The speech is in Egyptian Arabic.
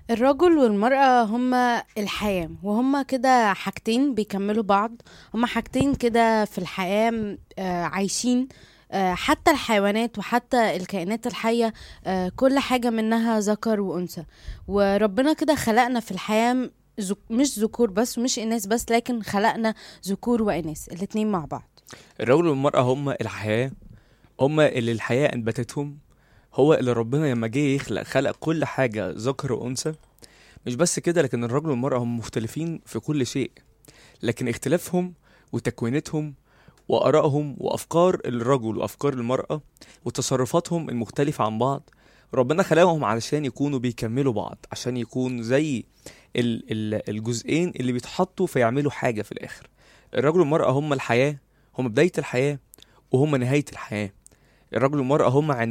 الرجل والمرأة هما الحياة وهما كده حاجتين بيكملوا بعض هما حاجتين كده في الحياة م- آه، عايشين آه، حتى الحيوانات وحتى الكائنات الحية آه، كل حاجة منها ذكر وأنثى وربنا كده خلقنا في الحياة م- ذك- مش ذكور بس ومش إناث بس لكن خلقنا ذكور وإناث الاتنين مع بعض الرجل والمرأة هما الحياة هما اللي الحياة أنبتتهم هو اللي ربنا لما جه يخلق خلق كل حاجة ذكر وأنثى مش بس كده لكن الرجل والمرأة هم مختلفين في كل شيء لكن اختلافهم وتكوينتهم وآرائهم وأفكار الرجل وأفكار المرأة وتصرفاتهم المختلفة عن بعض ربنا خلقهم علشان يكونوا بيكملوا بعض عشان يكون زي ال ال الجزئين اللي بيتحطوا فيعملوا حاجة في الآخر الرجل والمرأة هم الحياة هم بداية الحياة وهم نهاية الحياة الرجل والمرأة هم